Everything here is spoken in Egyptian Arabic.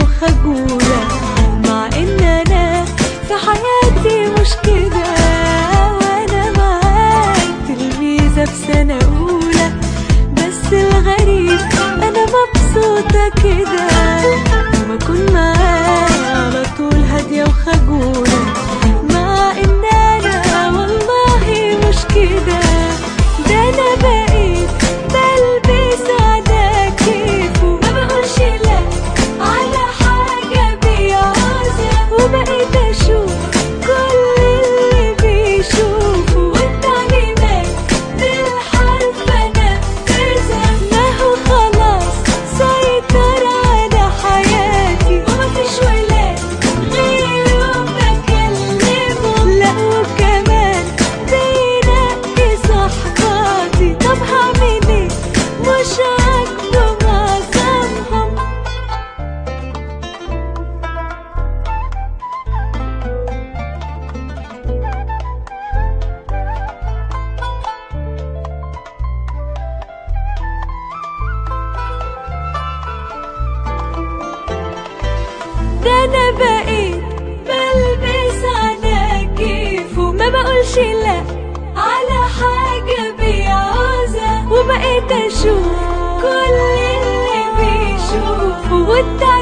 وخجولة مع ان انا في حياتي مش كده وانا معاك تلميذة في سنة اولى بس الغريب انا مبسوطة كده لما اكون معاك على طول هادية وخجولة مع ان انا والله مش كده ده انا بقيت بلبس على كيفه ما بقولش لا على حاجة بيعوزها وبقيت اشوف كل اللي بيشوفه والتعليمات بالحرف انا ترزق ما هو خلاص سيطر على حياتي ومفيش ولاد غيره بكلمه لا وكمان بينقي صحباتي طب هعمل ايه مش عاجبه معظمهم ده انا بقيت بلبس على كيفه ما بقولش لا على حاجة بيعوزها وبقيت اشوف كل اللي بيشوفه والتعليم